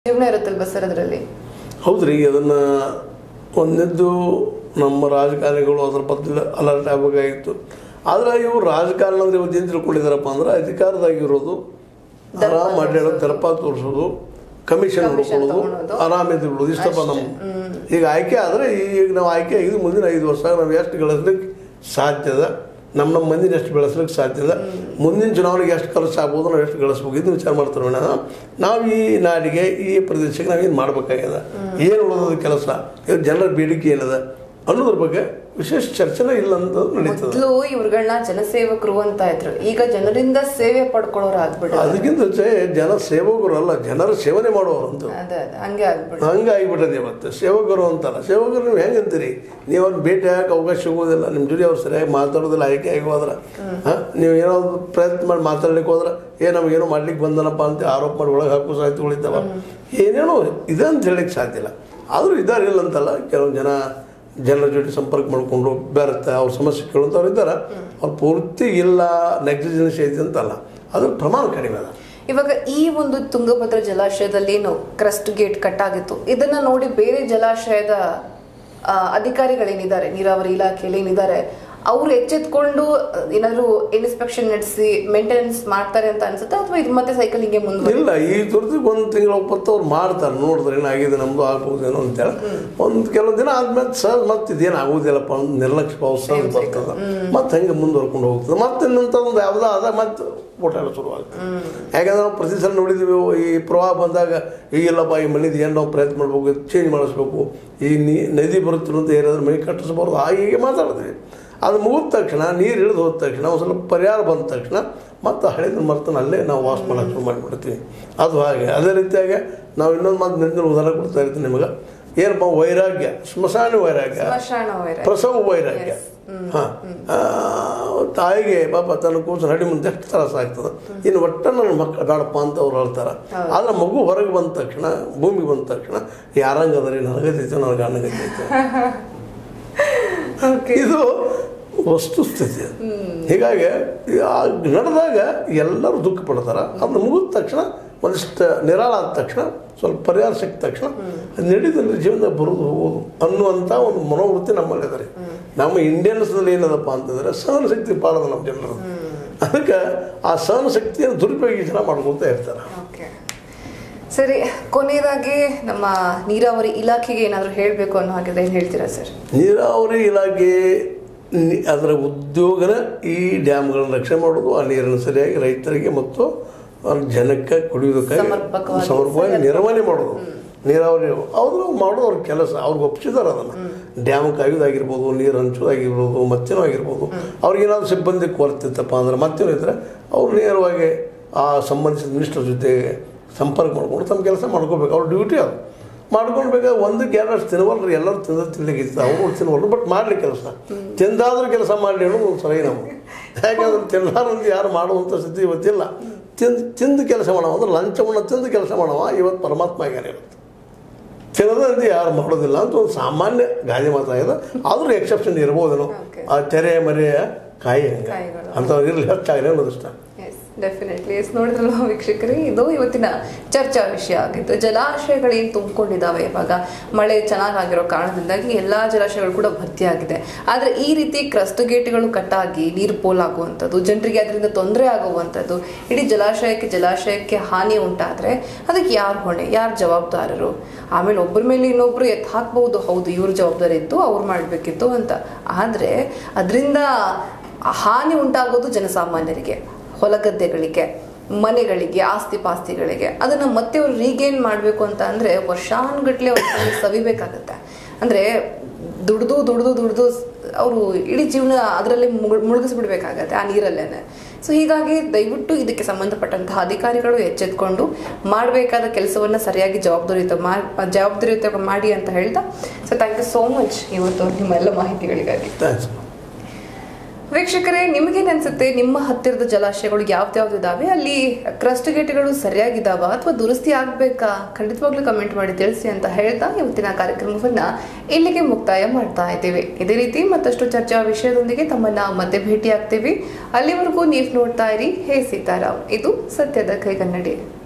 ಜೀವನ ಇರುತ್ತಲ್ವಾ ಸರ್ ಅದರಲ್ಲಿ ಹೌದ್ರಿ ಅದನ್ನು ಒಂದದ್ದು ನಮ್ಮ ರಾಜಕಾರಣಿಗಳು ಅದ್ರ ಬಗ್ಗೆ ಅಲರ್ಟ್ ಆಗಬೇಕಾಗಿತ್ತು ಆದ್ರೆ ಇವು ರಾಜಕಾರಣ ಅಂದ್ರೆ ಇವತ್ತು ಏನು ತಿಳ್ಕೊಂಡಿದ್ದಾರಪ್ಪ ಅಂದ್ರೆ ಅಧಿಕಾರದಾಗಿರೋದು ಆರಾಮ್ ಅಡ್ಡಾಡೋದು ದರ್ಪ ತೋರಿಸೋದು ಕಮಿಷನ್ ಹುಡ್ಕೊಳ್ಳೋದು ತಗೊಳೋದು. ಆರಾಮಿದ್ದು ಬಿಡೋದು ಇಷ್ಟಪ್ಪ ನಮ್ಮ ಈಗ ಆಯ್ಕೆ ಆದರೆ ಈಗ ನಾವು ಆಯ್ಕೆ ಆಗಿದ್ದು ಮುಂದಿನ ಐದು ವರ್ಷ ನಾವು ಎಷ್ಟು ಗಳಿಸ್ಲಿಕ್ಕೆ ಸಾಧ್ಯದ ನಮ್ಮ ನಮ್ಮ ಮಂದಿನ ಎಷ್ಟು ಬೆಳೆಸ್ಲಿಕ್ಕೆ ಸಾಧ್ಯದ ಮುಂದಿನ ಚುನಾವಣೆಗೆ ಎಷ್ಟು ಖರ್ಚು ಆಗ್ಬೋದು ನಾವು ಎಷ್ಟು ಗಳಿಸ್ಬೇಕು ಇದು ವಿಚಾರ ಮಾಡ್ತಾರೆ ಮೇಡಮ್ ನಾವು ಈ ನಾಡಿಗೆ ಈ ಪ್ರದೇಶಕ್ಕೆ ನಾವೇನು ಮಾಡ್ಬೇಕಾಗ್ಯದ ಏನು ಉಳಿದ ಕೆಲಸ ಇದು ಜನರ ಬೇಡಿಕೆ ಏನದ ಅನ್ನೋದ್ರ ಬಗ್ಗೆ ವಿಶೇಷ ಚರ್ಚೆನೇ ಇಲ್ಲ ಅಂತ ನಡೀತದೆ ಮೊದಲು ಇವ್ರುಗಳನ್ನ ಜನಸೇವಕರು ಅಂತ ಇದ್ರು ಈಗ ಜನರಿಂದ ಸೇವೆ ಪಡ್ಕೊಳ್ಳೋರು ಆಗ್ಬಿಡ ಅದಕ್ಕಿಂತ ಹೆಚ್ಚೆ ಜನ ಸೇವಕರು ಅಲ್ಲ ಜನರ ಸೇವನೆ ಮಾಡೋರು ಅಂತ ಅದೇ ಅದೇ ಹಂಗೆ ಆಗ್ಬಿಡ ಹಂಗೆ ಆಗಿಬಿಟ್ಟದೆ ಇವತ್ತು ಸೇವಕರು ಅಂತಲ್ಲ ಸೇವಕರು ನೀವು ಹೆಂಗೆ ಅಂತೀರಿ ನೀವು ಅವ್ರು ಭೇಟಿ ಆಗಕ್ಕೆ ಅವಕಾಶ ಸಿಗೋದಿಲ್ಲ ನಿಮ್ಮ ಜೊತೆ ಅವ್ರು ಸರಿಯಾಗಿ ಮಾತಾಡೋದಿಲ್ಲ ಆಯ್ಕೆ ಆಗಿ ಹೋದ್ರೆ ಹಾಂ ನೀವು ಏನೋ ಒಂದು ಪ್ರಯತ್ನ ಮಾಡಿ ಮಾತಾಡ್ಲಿಕ್ಕೆ ಹೋದ್ರೆ ಏ ನಮಗೇನೋ ಮಾಡ್ಲಿಕ್ಕೆ ಬಂದನಪ್ಪ ಅಂತ ಆರೋಪ ಮಾಡಿ ಒಳಗೆ ಹಾಕೋ ಸಾಹಿತ್ಯಗಳಿದ್ದಾವ ಏನೇನೋ ಇದೆ ಅಂತ ಹೇಳಕ್ಕೆ ಸಾಧ್ಯ ಇಲ್ಲ ಆದರೂ ಇದ್ದಾರೆ ಇಲ್ಲ ಅಂತಲ್ಲ ಕೆಲವು ಜನ ಜನರ ಜೊತೆ ಸಂಪರ್ಕ ಮಾಡಿಕೊಂಡು ಬೆರೆತ ಅವ್ರ ಸಮಸ್ಯೆ ಕೇಳುವಂಥವ್ರು ಇದ್ದಾರೆ ಅವ್ರು ಪೂರ್ತಿ ಇಲ್ಲ ನೆಗ್ಲಿಜೆನ್ಸ್ ಐತಿ ಅಂತಲ್ಲ ಅದ್ರ ಪ್ರಮಾಣ ಕಡಿಮೆ ಅದ ಇವಾಗ ಈ ಒಂದು ತುಂಗಭದ್ರಾ ಜಲಾಶಯದಲ್ಲಿ ಏನು ಕ್ರಸ್ಟ್ ಗೇಟ್ ಕಟ್ ಆಗಿತ್ತು ಇದನ್ನ ನೋಡಿ ಬೇರೆ ಜಲಾಶಯದ ಆ, ಅಧಿಕಾರಿಗಳೇನಿದ್ದಾರೆ ನೀರಾವರಿ ಇಲಾಖೆಯಲ್ಲಿ ಏನಿದ್ದಾರೆ ಅವ್ರು ಎಚ್ಚೆತ್ಕೊಂಡು ಆ, ಏನಾದ್ರು ಇನ್ಸ್ಪೆಕ್ಷನ್ ನಡೆಸಿ ಮೇಂಟೆನೆನ್ಸ್ ಮಾಡ್ತಾರೆ ಅಂತ ಅನ್ಸುತ್ತೆ ಅಥವಾ ಇದು ಮತ್ತೆ ಸೈಕಲ್ ಹಿಂಗೆ ಮುಂದೆ ಇಲ್ಲ ಈ ತುರ್ತಿಗೆ ಒಂದು ತಿಂಗಳ ಒಪ್ಪತ್ತು ಅವ್ರು ಮಾಡ್ತಾರೆ ನೋಡಿದ್ರೆ ಏನಾಗಿದೆ ನಮ್ಮದು ಆಗ್ಬೋದೇನೋ ಅಂತೇಳಿ ಒಂದು ಕೆಲವು ದಿನ ಆದ್ಮೇಲೆ ಸರ್ ಮತ್ತೆ ಇದೇನು ಆಗೋದಿಲ್ಲಪ್ಪ ಒಂದು ನಿರ್ಲಕ್ಷ್ಯ ಭಾವ ಸರ್ ಬರ್ತದೆ ಮತ್ತೆ ಹಂಗೆ ಮುಂದುವರ್ಕೊಂಡು ಹೋಗ್ತದೆ ಮತ್ತೆ ಇನ್ನಂತ ಒಂದು ಯಾವುದೋ ಅದ ಮತ್ತೆ ಓಟಾಡ ಶುರುವಾಗ್ತದೆ ಯಾಕಂದ್ರೆ ನಾವು ಪ್ರತಿ ಸಲ ನೋಡಿದ್ವಿ ಈ ಪ್ರವಾಹ ಬಂದಾಗ ಈಗಿಲ್ಲಪ್ಪ ಈ ಮನೆದು ಏನು ನಾವು ಪ್ರಯತ್ನ ಮಾಡ್ಬೇಕು ಚೇಂಜ್ ಮಾಡಿಸ್ಬೇಕು ಈ ನೀ ನದಿ ಬರುತ್ತಿರುವಂಥ ಏನಾದ್ರೂ ಮನೆ ಕಟ್ಟಿಸ್ಬಾರ್ದು ಆ ಹೀಗೆ ಮಾತಾಡ್ತೀವಿ ಅದು ಮುಗಿದ ತಕ್ಷಣ ನೀರು ಇಳಿದು ಹೋದ ತಕ್ಷಣ ಒಂದು ಸ್ವಲ್ಪ ಪರಿಹಾರ ಬಂದ ತಕ್ಷಣ ಮತ್ತು ಹಳೆದ ಮರ್ತನ ಅಲ್ಲೇ ನಾವು ವಾಸ್ ಮಾಡೋಕೆ ಶುರು ಮಾಡಿಬಿಡ್ತೀವಿ ಅದು ಹಾಗೆ ಅದೇ ರೀತಿಯಾಗಿ ನಾವು ಇನ್ನೊಂದು ಮಾತು ನಿಂತಿನ ಉದಾಹರಣೆ ಕೊಡ್ತಾ ಇರ್ತೀನಿ ನಿಮಗೆ ಏನಪ್ಪ ವೈರಾಗ್ಯ ಸ್ಮಶಾನ ವೈರಾಗ್ಯ ಸ್ಮಶಾನ ವೈರಾಗ್ಯ. ಪ್ರಸವ ವೈರಾಗ್ಯ ಹಾಂ ತಾಯಿಗೆ ಪಾಪ ತನ್ನ ಕೂಸು ಹಡಿ ಮುಂದೆ ಎಷ್ಟು ತ್ರಾಸ ಆಗ್ತದೆ ಇನ್ನು ಒಟ್ಟ ನನ್ನ ಮಕ್ಕಳು ಬೇಡಪ್ಪ ಅಂತ ಅವ್ರು ಹೇಳ್ತಾರೆ ಆದ್ರೆ ಮಗು ಹೊರಗೆ ಬಂದ ತಕ್ಷಣ ಭೂಮಿಗೆ ಬಂದ ತಕ್ಷಣ ಯಾರಂಗದ್ರಿ ನನಗೈತೈತೆ ನನಗೆ ಅಣ್ಣಗೈತೈತೆ ಇದು ವಸ್ತುಸ್ಥಿತಿ ಅದು. ಹೀಗಾಗಿ ಆ ನಡೆದಾಗ ಎಲ್ಲರೂ ದುಃಖ ಪಡ್ತಾರೆ ಅದನ್ನ ಮುಗಿದ ತಕ್ಷಣ ಒಂದಿಷ್ಟು ನಿರಾಳ ಆದ ತಕ್ಷಣ ಸ್ವಲ್ಪ ಪರಿಹಾರ ಸಿಕ್ಕ ತಕ್ಷಣ ಅದು ನಡೀತಂದ್ರೆ ಜೀವನದಾಗ ಬರೋದು ಹೋಗೋದು ಅನ್ನುವಂಥ ಒಂದು ಮನೋವೃತ್ತಿ ನಮ್ಮಲ್ಲಿ ಅದ ರೀ ನಮ್ಮ ಇಂಡಿಯನ್ಸ್ನಲ್ಲಿ ಏನದಪ್ಪ ಅಂತಂದ್ರೆ ಸಹನ ಶಕ್ತಿ ಪಾಡದ ನಮ್ಮ ಜನರು ಅದಕ್ಕೆ ಆ ಸಹನ ಶಕ್ತಿಯನ್ನು ದುರುಪಯೋಗ ಜನ ಮಾಡ್ಕೊಳ್ತಾ ಇರ್ತಾರೆ ಓಕೆ ಸರಿ ಕೊನೆಯದಾಗಿ ನಮ್ಮ ನೀರಾವರಿ ಇಲಾಖೆಗೆ ಏನಾದರೂ ಹೇಳಬೇಕು ಅನ್ನೋ ಹಾಗಿದ್ರೆ ಏನು ಹೇಳ್ತೀರಾ ಸರ್ ನೀರಾವರಿ ಇಲಾಖೆ ನಿ- ಅದರ ಉದ್ಯೋಗನ ಈ ಡ್ಯಾಮ್ಗಳನ್ನ ರಕ್ಷಣೆ ಮಾಡೋದು ಆ ನೀರನ್ನು ಸರಿಯಾಗಿ ರೈತರಿಗೆ ಮತ್ತು ಅವ್ರ ಜನಕ್ಕೆ ಕುಡಿಯೋದಕ್ಕೆ ಸಮರ್ಪಕವಾಗಿ ಸಮರ್ಪಕವಾಗಿ ನಿರ್ವಹಣೆ ಮಾಡೋದು ನೀರಾವರಿ ಅವ್ರು ಮಾಡೋದು ಅವ್ರ ಕೆಲಸ ಅವ್ರಿಗೆ ಒಪ್ಪಿಸಿದಾರೆ ಅದನ್ನು ಡ್ಯಾಮ್ ಕಾಯೋದಾಗಿರ್ಬೋದು ನೀರು ಹಂಚೋದಾಗಿರ್ಬೋದು ಮತ್ತೇನೋ ಆಗಿರ್ಬೋದು ಅವ್ರಿಗೇನಾದ್ರು ಸಿಬ್ಬಂದಿ ಕೊರತೆ ಇತ್ತಪ್ಪ ಅಂದ್ರೆ ಮತ್ತೇನೋ ಇದ್ರೆ ಅವ್ರು ನೇರವಾಗಿ ಆ ಸಂಬಂಧಿಸಿದ ಮಿನಿಸ್ಟರ್ ಜೊತೆ ಸಂಪರ್ಕ ಮಾಡ್ಕೊಂಡು ತಮ್ಮ ಕೆಲಸ ಮಾಡ್ಕೋಬೇಕು ಅವ್ರ ಡ್ಯೂಟಿ ಅದು ಮಾಡ್ಕೊಳ್ಬೇಕಾದ್ರೆ ಒಂದಕ್ಕೆ ಎರಡಷ್ಟು ತಿನ್ನವಲ್ರಿ ಎಲ್ಲರೂ ತಿಂದ ತಿನ್ಲಿಕ್ಕೆ ಅವರು ತಿನ್ನವಲ್ರು ಬಟ್ ಮಾಡಲಿ ಕೆಲಸ ತಿಂದಾದ್ರೂ ಕೆಲಸ ಮಾಡಲಿ ಅನ್ನೋದು ಒಂದು ಸರಿ ನಾವು ಯಾಕಂದ್ರೆ ತಿನ್ನಾರಂತ ಯಾರು ಮಾಡುವಂಥ ಸ್ಥಿತಿ ಇವತ್ತಿಲ್ಲ ತಿಂದು ತಿಂದು ಕೆಲಸ ಮಾಡವ ಅಂದ್ರೆ ಲಂಚವನ್ನು ತಿಂದು ಕೆಲಸ ಮಾಡವ ಇವತ್ತು ಪರಮಾತ್ಮ ಆಗ್ಯಾನ ಇವತ್ತು ತಿನ್ನದಂತೆ ಯಾರು ಮಾಡೋದಿಲ್ಲ ಅಂತ ಒಂದು ಸಾಮಾನ್ಯ ಗಾದೆ ಮಾತಾಗಿದೆ ಆದರೂ ಎಕ್ಸೆಪ್ಷನ್ ಇರ್ಬೋದೇನೋ Okay. ಆ ತೆರೆ ಮರೆಯ ಕಾಯಿ ಹಂಗೆ ಕಾಯಿಗಳು. ಅಂಥವ್ರು ಇರಲಿ ಹೆಚ್ಚಾಗಲಿ ಅನ್ನೋದು ಇಷ್ಟ ಎಸ್ ಡೆಫಿನೆಟ್ಲಿ ಎಸ್ ನೋಡಿದ್ರಲ್ಲ ವೀಕ್ಷಕರೇ ಇದು ಇವತ್ತಿನ ಚರ್ಚಾ ವಿಷಯ ಆಗಿತ್ತು ಜಲಾಶಯಗಳು ಏನು ತುಂಬಿಕೊಂಡಿದ್ದಾವೆ ಇವಾಗ ಮಳೆ ಚೆನ್ನಾಗಿರೋ ಕಾರಣದಿಂದಾಗಿ ಎಲ್ಲಾ ಜಲಾಶಯಗಳು ಕೂಡ ಭರ್ತಿಯಾಗಿದೆ ಆದರೆ ಈ ರೀತಿ ಕ್ರಸ್ಟ್ ಗೇಟ್ಗಳು ಕಟ್ಟಾಗಿ ನೀರು ಪೋಲಾಗುವಂಥದ್ದು ಜನರಿಗೆ ಅದರಿಂದ ತೊಂದರೆ ಆಗುವಂಥದ್ದು ಇಡೀ ಜಲಾಶಯಕ್ಕೆ ಜಲಾಶಯಕ್ಕೆ ಹಾನಿ ಉಂಟಾದ್ರೆ ಅದಕ್ಕೆ ಯಾರು ಹೊಣೆ ಯಾರು ಜವಾಬ್ದಾರರು ಆಮೇಲೆ ಒಬ್ಬರ ಮೇಲೆ ಇನ್ನೊಬ್ರು ಎತ್ತು ಹಾಕ್ಬಹುದು ಹೌದು ಇವ್ರ ಜವಾಬ್ದಾರಿ ಇತ್ತು ಅವ್ರು ಮಾಡಬೇಕಿತ್ತು ಅಂತ ಆದರೆ ಅದರಿಂದ ಹಾನಿ ಉಂಟಾಗೋದು ಜನಸಾಮಾನ್ಯರಿಗೆ ಹೊಲಗದ್ದೆಗಳಿಗೆ ಮನೆಗಳಿಗೆ ಆಸ್ತಿ ಪಾಸ್ತಿಗಳಿಗೆ ಅದನ್ನ ಮತ್ತೆ ಅವ್ರು ರೀಗೇನ್ ಮಾಡಬೇಕು ಅಂತ ಅಂದ್ರೆ ವರ್ಷಾನುಗಟ್ಲೆ ಅವ್ರು ಸವಿಬೇಕಾಗತ್ತೆ ಅಂದ್ರೆ ದುಡ್ದು ದುಡ್ದು ದುಡ್ದು ಅವರು ಇಡೀ ಜೀವನ ಅದರಲ್ಲಿ ಮುಳುಗಿಸ್ಬಿಡ್ಬೇಕಾಗತ್ತೆ ಆ ನೀರಲ್ಲೇನೆ ಸೊ ಹೀಗಾಗಿ ದಯವಿಟ್ಟು ಇದಕ್ಕೆ ಸಂಬಂಧಪಟ್ಟಂತಹ ಅಧಿಕಾರಿಗಳು ಎಚ್ಚೆತ್ಕೊಂಡು ಮಾಡಬೇಕಾದ ಕೆಲಸವನ್ನ ಸರಿಯಾಗಿ ಜವಾಬ್ದಾರಿಯುತ ಮಾ ಜವಾಬ್ದಾರಿಯುತ ಮಾಡಿ ಅಂತ ಹೇಳ್ತಾ so thank you so much ಇವತ್ತು ನಿಮ್ಮ ಎಲ್ಲ ಮಾಹಿತಿಗಳಿಗಾಗಿ ಥ್ಯಾಂಕ್ಸ್ ವೀಕ್ಷಕರೇ ನಿಮಗೇನು ಅನ್ಸುತ್ತೆ ನಿಮ್ಮ ಹತ್ತಿರದ ಜಲಾಶಯಗಳು ಯಾವ್ದ್ಯಾವ್ದು ಇದಾವೆ ಅಲ್ಲಿ ಕ್ರಸ್ಟ್ ಗೇಟ್ಗಳು ಸರಿಯಾಗಿದ್ದಾವ ಅಥವಾ ದುರಸ್ತಿ ಆಗ್ಬೇಕಾ ಖಂಡಿತವಾಗ್ಲೂ ಕಮೆಂಟ್ ಮಾಡಿ ತಿಳಿಸಿ ಅಂತ ಹೇಳ್ತಾ ಇವತ್ತಿನ ಕಾರ್ಯಕ್ರಮವನ್ನ ಇಲ್ಲಿಗೆ ಮುಕ್ತಾಯ ಮಾಡ್ತಾ ಇದ್ದೇವೆ ಇದೇ ರೀತಿ ಮತ್ತಷ್ಟು ಚರ್ಚಾ ವಿಷಯದೊಂದಿಗೆ ತಮ್ಮನ್ನ ಮತ್ತೆ ಭೇಟಿ ಆಗ್ತೀವಿ ಅಲ್ಲಿವರೆಗೂ ನೀವು ನೋಡ್ತಾ ಇರಿ ಹೇ ಸೀತಾರಾಮ್ ಇದು ಸತ್ಯದ ಕೈಗನ್ನಡಿ